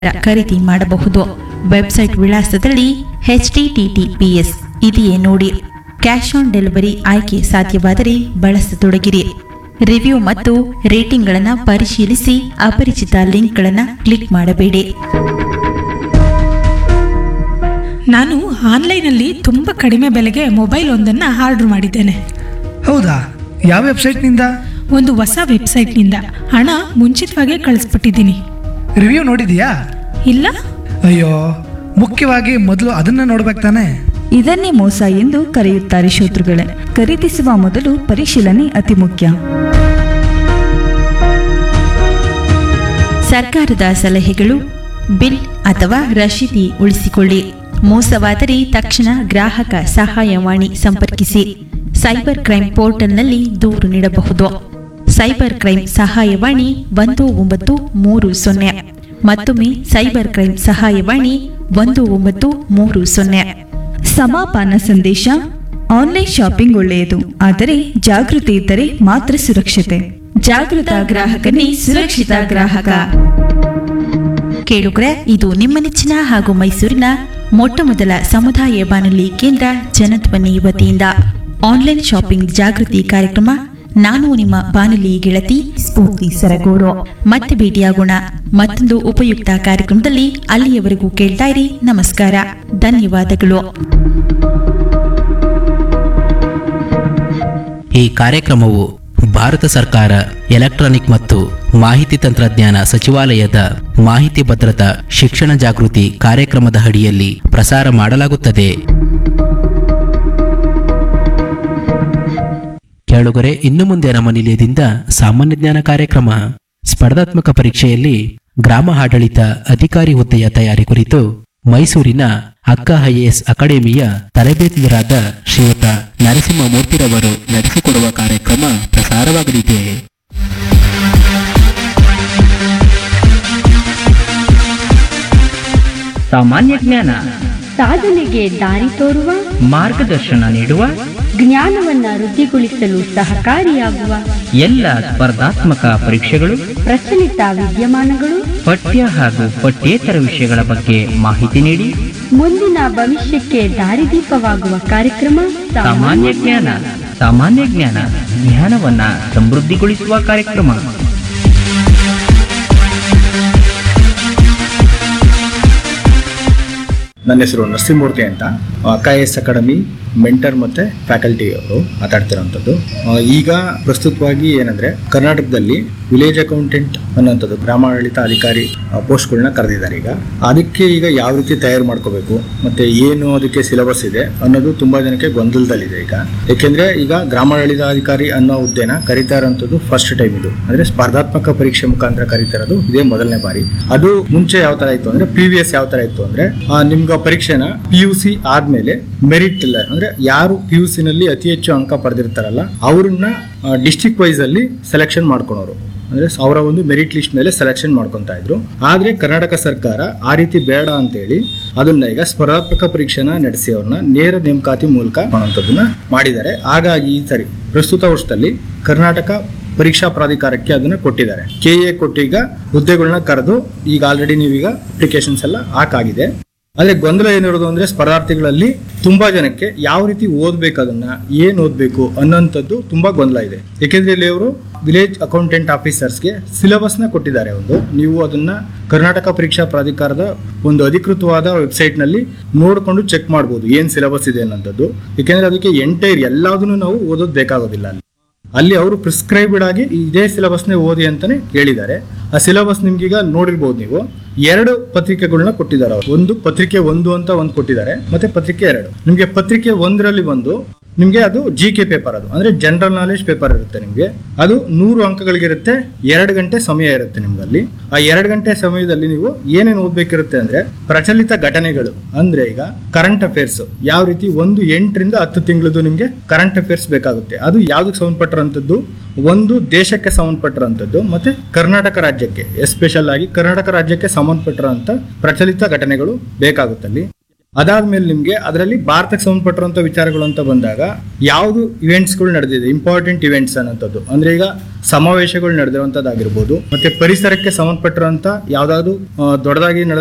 ಖರೀದಿ ಮಾಡಬಹುದು ವೆಬ್ಸೈಟ್ ವಿಳಾಸದಲ್ಲಿ ಎಚ್ಟಿಟಿಟಿಪಿಎಸ್ ಇದೆಯೇ ನೋಡಿ ಕ್ಯಾಶ್ ಆನ್ ಡೆಲಿವರಿ ಆಯ್ಕೆ ಸಾಧ್ಯವಾದರೆ ಬಳಸತೊಡಗಿರಿ ರಿವ್ಯೂ ಮತ್ತು ರೇಟಿಂಗ್ಗಳನ್ನು ಪರಿಶೀಲಿಸಿ ಅಪರಿಚಿತ ಲಿಂಕ್ಗಳನ್ನು ಕ್ಲಿಕ್ ಮಾಡಬೇಡಿ ನಾನು ಆನ್ಲೈನಲ್ಲಿ ತುಂಬ ಕಡಿಮೆ ಬೆಲೆಗೆ ಮೊಬೈಲ್ ಒಂದನ್ನು ಆರ್ಡರ್ ಮಾಡಿದ್ದೇನೆ ಹೌದಾ ಯಾವ ವೆಬ್ಸೈಟ್ನಿಂದ ಒಂದು ಹೊಸ ವೆಬ್ಸೈಟ್ನಿಂದ ಹಣ ಮುಂಚಿತವಾಗೇ ಕಳಿಸ್ಬಿಟ್ಟಿದ್ದೀನಿ ರಿವ್ಯೂ ನೋಡಿದೀಯಾ ಇಲ್ಲ ಅಯ್ಯೋ ಮುಖ್ಯವಾಗಿ ಮೊದಲು ಅದನ್ನ ನೋಡ್ಬೇಕು ತಾನೆ ಇದನ್ನೇ ಮೋಸ ಎಂದು ಕರೆಯುತ್ತಾರೆ ಶೋತೃಗಳೇ ಖರೀದಿಸುವ ಮೊದಲು ಪರಿಶೀಲನೆ ಅತಿ ಮುಖ್ಯ ಸರ್ಕಾರದ ಸಲಹೆಗಳು ಬಿಲ್ ಅಥವಾ ರಶೀದಿ ಉಳಿಸಿಕೊಳ್ಳಿ ಮೋಸವಾದರೆ ತಕ್ಷಣ ಗ್ರಾಹಕ ಸಹಾಯವಾಣಿ ಸಂಪರ್ಕಿಸಿ ಸೈಬರ್ ಕ್ರೈಂ ಪೋರ್ಟಲ್ನಲ್ಲಿ ದೂರು ನೀಡಬಹುದು ಸೈಬರ್ ಕ್ರೈಂ ಸಹಾಯವಾಣಿ ಒಂದು ಒಂಬತ್ತು ಮೂರು ಸೊನ್ನೆ ಮತ್ತೊಮ್ಮೆ ಸೈಬರ್ ಕ್ರೈಂ ಸಹಾಯವಾಣಿ ಒಂದು ಒಂಬತ್ತು ಮೂರು ಸೊನ್ನೆ ಸಮಾಪಾನ ಸಂದೇಶ ಆನ್ಲೈನ್ ಶಾಪಿಂಗ್ ಒಳ್ಳೆಯದು ಆದರೆ ಜಾಗೃತಿ ಇದ್ದರೆ ಮಾತ್ರ ಸುರಕ್ಷತೆ ಜಾಗೃತ ಗ್ರಾಹಕನೇ ಸುರಕ್ಷಿತ ಗ್ರಾಹಕ ಕೇಳುಗ್ರೆ ಇದು ನಿಮ್ಮ ನೆಚ್ಚಿನ ಹಾಗೂ ಮೈಸೂರಿನ ಮೊಟ್ಟ ಮೊದಲ ಸಮುದಾಯ ಬಾನುಲಿ ಕೇಂದ್ರ ಜನಧ್ವನಿ ವತಿಯಿಂದ ಆನ್ಲೈನ್ ಶಾಪಿಂಗ್ ಜಾಗೃತಿ ಕಾರ್ಯಕ್ರಮ ನಾನು ನಿಮ್ಮ ಬಾನುಲಿ ಗೆಳತಿ ಸ್ಫೂರ್ತಿ ಸರಗೂರು ಮತ್ತೆ ಭೇಟಿಯಾಗೋಣ ಮತ್ತೊಂದು ಉಪಯುಕ್ತ ಕಾರ್ಯಕ್ರಮದಲ್ಲಿ ಅಲ್ಲಿಯವರೆಗೂ ಕೇಳ್ತಾ ಇರಿ ನಮಸ್ಕಾರ ಧನ್ಯವಾದಗಳು ಈ ಕಾರ್ಯಕ್ರಮವು ಭಾರತ ಸರ್ಕಾರ ಎಲೆಕ್ಟ್ರಾನಿಕ್ ಮತ್ತು ಮಾಹಿತಿ ತಂತ್ರಜ್ಞಾನ ಸಚಿವಾಲಯದ ಮಾಹಿತಿ ಭದ್ರತಾ ಶಿಕ್ಷಣ ಜಾಗೃತಿ ಕಾರ್ಯಕ್ರಮದ ಅಡಿಯಲ್ಲಿ ಪ್ರಸಾರ ಮಾಡಲಾಗುತ್ತದೆ ಕೇಳುಗರೆ ಇನ್ನು ಮುಂದೆ ನಮ್ಮ ನಿಲಯದಿಂದ ಸಾಮಾನ್ಯ ಜ್ಞಾನ ಕಾರ್ಯಕ್ರಮ ಸ್ಪರ್ಧಾತ್ಮಕ ಪರೀಕ್ಷೆಯಲ್ಲಿ ಗ್ರಾಮ ಆಡಳಿತ ಅಧಿಕಾರಿ ಹುದ್ದೆಯ ತಯಾರಿ ಕುರಿತು ಮೈಸೂರಿನ ಅಕ್ಕ ಐಎಎಸ್ ಅಕಾಡೆಮಿಯ ತರಬೇತಿದಾರರಾದ ಶ್ರೀಯುತ ನರಸಿಂಹಮೂರ್ತಿರವರು ನಡೆಸಿಕೊಡುವ ಕಾರ್ಯಕ್ರಮ ಪ್ರಸಾರವಾಗಲಿದೆ ಸಾಮಾನ್ಯ ಜ್ಞಾನ ಸಾಧನೆಗೆ ದಾರಿ ತೋರುವ ಮಾರ್ಗದರ್ಶನ ನೀಡುವ ಜ್ಞಾನವನ್ನ ವೃದ್ಧಿಗೊಳಿಸಲು ಸಹಕಾರಿಯಾಗುವ ಎಲ್ಲ ಸ್ಪರ್ಧಾತ್ಮಕ ಪರೀಕ್ಷೆಗಳು ಪ್ರಚಲಿತ ವಿದ್ಯಮಾನಗಳು ಪಠ್ಯ ಹಾಗೂ ಪಠ್ಯೇತರ ವಿಷಯಗಳ ಬಗ್ಗೆ ಮಾಹಿತಿ ನೀಡಿ ಮುಂದಿನ ಭವಿಷ್ಯಕ್ಕೆ ದಾರಿದೀಪವಾಗುವ ಕಾರ್ಯಕ್ರಮ ಸಾಮಾನ್ಯ ಜ್ಞಾನ ಸಾಮಾನ್ಯ ಜ್ಞಾನ ಜ್ಞಾನವನ್ನ ಸಮೃದ್ಧಿಗೊಳಿಸುವ ಕಾರ್ಯಕ್ರಮ ನನ್ನ ಹೆಸರು ನರಸಿಂಹಮೂರ್ತಿ ಅಂತ ಕೆ ಎಸ್ ಅಕಾಡೆಮಿ ಮೆಂಟರ್ ಮತ್ತೆ ಫ್ಯಾಕಲ್ಟಿ ಅವರು ಮಾತಾಡ್ತಿರೋಂಥದ್ದು ಆ, ಈಗ ಪ್ರಸ್ತುತವಾಗಿ ಏನಂದ್ರೆ ಕರ್ನಾಟಕದಲ್ಲಿ ವಿಲೇಜ್ ಅಕೌಂಟೆಂಟ್ ಅನ್ನೋಂಥದ್ದು ಗ್ರಾಮಾಡಳಿತ ಅಧಿಕಾರಿ ಪೋಸ್ಟ್ಗಳನ್ನ ಕರೆದಿದ್ದಾರೆ ಈಗ ಅದಕ್ಕೆ ಈಗ ಯಾವ ರೀತಿ ತಯಾರು ಮಾಡ್ಕೋಬೇಕು ಮತ್ತೆ ಏನು ಅದಕ್ಕೆ ಸಿಲೆಬಸ್ ಇದೆ ಅನ್ನೋದು ತುಂಬಾ ಜನಕ್ಕೆ ಗೊಂದಲದಲ್ಲಿದೆ ಈಗ ಯಾಕೆಂದ್ರೆ ಈಗ ಗ್ರಾಮಾಡಳಿತ ಅಧಿಕಾರಿ ಅನ್ನೋ ಹುದ್ದೆನ ಕರಿತಾ ಇರೋಂಥದ್ದು ಫಸ್ಟ್ ಟೈಮ್ ಇದು ಅಂದ್ರೆ ಸ್ಪರ್ಧಾತ್ಮಕ ಪರೀಕ್ಷೆ ಮುಖಾಂತರ ಕರಿತಾ ಇರೋದು ಇದೇ ಮೊದಲನೇ ಬಾರಿ ಅದು ಮುಂಚೆ ಯಾವ ತರ ಇತ್ತು ಅಂದ್ರೆ ಪಿ ವಿ ಎಸ್ ಯಾವ ತರ ಇತ್ತು ಅಂದ್ರೆ ಆ, ನಿಮ್ಗೆ ಆ ಪರೀಕ್ಷೆನ ಪಿ ಯು ಸಿ ಆದ್ಮೇಲೆ ಮೆರಿಟ್ ಇಲ್ಲ ಅಂದ್ರೆ ಯಾರು ಪಿ ಯು ಸಿ ನಲ್ಲಿ ಅತಿ ಹೆಚ್ಚು ಅಂಕ ಪಡೆದಿರ್ತಾರಲ್ಲ ಅವ್ರನ್ನ ಡಿಸ್ಟಿಕ್ ವೈಸ್ ಅಲ್ಲಿ ಸೆಲೆಕ್ಷನ್ ಮಾಡ್ಕೊಳೋರು ಅಂದ್ರೆ ಅವರ ಒಂದು ಮೆರಿಟ್ ಲಿಸ್ಟ್ ಮೇಲೆ ಸೆಲೆಕ್ಷನ್ ಮಾಡ್ಕೊಂತ ಇದ್ರು ಆದ್ರೆ ಕರ್ನಾಟಕ ಸರ್ಕಾರ ಆ ರೀತಿ ಬೇಡ ಅಂತೇಳಿ ಅದನ್ನ ಈಗ ಸ್ಪರ್ಧಾತ್ಮಕ ಪರೀಕ್ಷೆನ ನಡೆಸಿ ಅವ್ರನ್ನ ನೇರ ನೇಮಕಾತಿ ಮೂಲಕ ಮಾಡುವಂಥದ್ದನ್ನ ಮಾಡಿದ್ದಾರೆ ಹಾಗಾಗಿ ಈ ಸರಿ ಪ್ರಸ್ತುತ ವರ್ಷದಲ್ಲಿ ಕರ್ನಾಟಕ ಪರೀಕ್ಷಾ ಪ್ರಾಧಿಕಾರಕ್ಕೆ ಅದನ್ನ ಕೊಟ್ಟಿದ್ದಾರೆ ಕೆ ಎ ಕೊಟ್ಟೀಗ ಹುದ್ದೆಗಳನ್ನ ಕರೆದು ಈಗ ಆಲ್ರೆಡಿ ನೀವೀಗ ಅಪ್ಲಿಕೇಶನ್ಸ್ ಎಲ್ಲ ಹಾಕಾಗಿದೆ ಆದ್ರೆ ಗೊಂದಲ ಏನಿರೋದು ಅಂದ್ರೆ ಸ್ಪರ್ಧಾರ್ಥಿಗಳಲ್ಲಿ ತುಂಬಾ ಜನಕ್ಕೆ ಯಾವ ರೀತಿ ಓದ್ಬೇಕು ಅದನ್ನ ಏನ್ ಓದ್ಬೇಕು ಅನ್ನೋಂಥದ್ದು ತುಂಬಾ ಗೊಂದಲ ಇದೆ ಯಾಕೆಂದ್ರೆ ಇಲ್ಲಿ ಅವರು ವಿಲೇಜ್ ಅಕೌಂಟೆಂಟ್ ಆಫೀಸರ್ಸ್ಗೆ ಸಿಲೆಬಸ್ ನ ಕೊಟ್ಟಿದ್ದಾರೆ ಒಂದು ನೀವು ಅದನ್ನ ಕರ್ನಾಟಕ ಪರೀಕ್ಷಾ ಪ್ರಾಧಿಕಾರದ ಒಂದು ಅಧಿಕೃತವಾದ ವೆಬ್ಸೈಟ್ ನಲ್ಲಿ ನೋಡ್ಕೊಂಡು ಚೆಕ್ ಮಾಡ್ಬೋದು ಏನ್ ಸಿಲೆಬಸ್ ಇದೆ ಅನ್ನೋಂಥದ್ದು ಯಾಕೆಂದ್ರೆ ಅದಕ್ಕೆ ಎಂಟೈರ್ ಎಲ್ಲದನ್ನು ನಾವು ಓದೋದು ಬೇಕಾಗೋದಿಲ್ಲ ಅಲ್ಲಿ ಅಲ್ಲಿ ಅವರು ಪ್ರಿಸ್ಕ್ರೈಬ್ಡ್ ಆಗಿ ಇದೇ ಸಿಲೆಬಸ್ನೇ ಓದಿ ಅಂತಾನೆ ಹೇಳಿದ್ದಾರೆ ಆ ಸಿಲೆಬಸ್ ನಿಮ್ಗೀಗ ನೋಡಿರ್ಬೋದು ನೀವು ಎರಡು ಪತ್ರಿಕೆಗಳನ್ನ ಕೊಟ್ಟಿದ್ದಾರೆ ಅವರು ಒಂದು ಪತ್ರಿಕೆ ಒಂದು ಅಂತ ಒಂದು ಕೊಟ್ಟಿದ್ದಾರೆ ಮತ್ತೆ ಪತ್ರಿಕೆ ಎರಡು ನಿಮ್ಗೆ ಪತ್ರಿಕೆ ಒಂದರಲ್ಲಿ ಬಂದು ನಿಮ್ಗೆ ಅದು ಜಿ ಕೆ ಪೇಪರ್ ಅದು ಅಂದ್ರೆ ಜನರಲ್ ನಾಲೆಜ್ ಪೇಪರ್ ಇರುತ್ತೆ ನಿಮ್ಗೆ ಅದು ನೂರು ಅಂಕಗಳಿಗಿರುತ್ತೆ ಎರಡು ಗಂಟೆ ಸಮಯ ಇರುತ್ತೆ ನಿಮ್ಗೆ ಅಲ್ಲಿ ಆ ಎರಡು ಗಂಟೆ ಸಮಯದಲ್ಲಿ ನೀವು ಏನೇನು ಓದ್ಬೇಕಿರುತ್ತೆ ಅಂದ್ರೆ ಪ್ರಚಲಿತ ಘಟನೆಗಳು ಅಂದ್ರೆ ಈಗ ಕರೆಂಟ್ ಅಫೇರ್ಸ್ ಯಾವ ರೀತಿ ಒಂದು ಎಂಟರಿಂದ ಹತ್ತು ತಿಂಗಳದ್ದು ನಿಮ್ಗೆ ಕರೆಂಟ್ ಅಫೇರ್ಸ್ ಬೇಕಾಗುತ್ತೆ ಅದು ಯಾವ್ದಕ್ಕೆ ಸಂಬಂಧಪಟ್ಟಿರೋಂಥದ್ದು ಒಂದು ದೇಶಕ್ಕೆ ಸಂಬಂಧಪಟ್ಟಿರೋಂಥದ್ದು ಮತ್ತೆ ಕರ್ನಾಟಕ ರಾಜ್ಯಕ್ಕೆ ಎಸ್ಪೆಷಲ್ ಆಗಿ ಕರ್ನಾಟಕ ರಾಜ್ಯಕ್ಕೆ ಸಂಬಂಧಪಟ್ಟಿರೋಂಥ ಪ್ರಚಲಿತ ಘಟನೆಗಳು ಬೇಕಾಗುತ್ತಲ್ಲಿ ಅದಾದ್ಮೇಲೆ ನಿಮ್ಗೆ ಅದರಲ್ಲಿ ಭಾರತಕ್ಕೆ ಸಂಬಂಧಪಟ್ಟಿರುವಂತ ವಿಚಾರಗಳು ಅಂತ ಬಂದಾಗ ಯಾವುದು ಇವೆಂಟ್ಸ್ಗಳು ನಡೆದಿದೆ ಇಂಪಾರ್ಟೆಂಟ್ ಇವೆಂಟ್ಸ್ ಅನ್ನೋಂಥದ್ದು ಅಂದ್ರೆ ಈಗ ಸಮಾವೇಶಗಳು ನಡೆದಿರುವಂತದ್ದಾಗಿರ್ಬೋದು ಮತ್ತೆ ಪರಿಸರಕ್ಕೆ ಸಂಬಂಧಪಟ್ಟಿರುವಂತ ಯಾವ್ದಾದ್ರು ಆ, ದೊಡ್ಡದಾಗಿ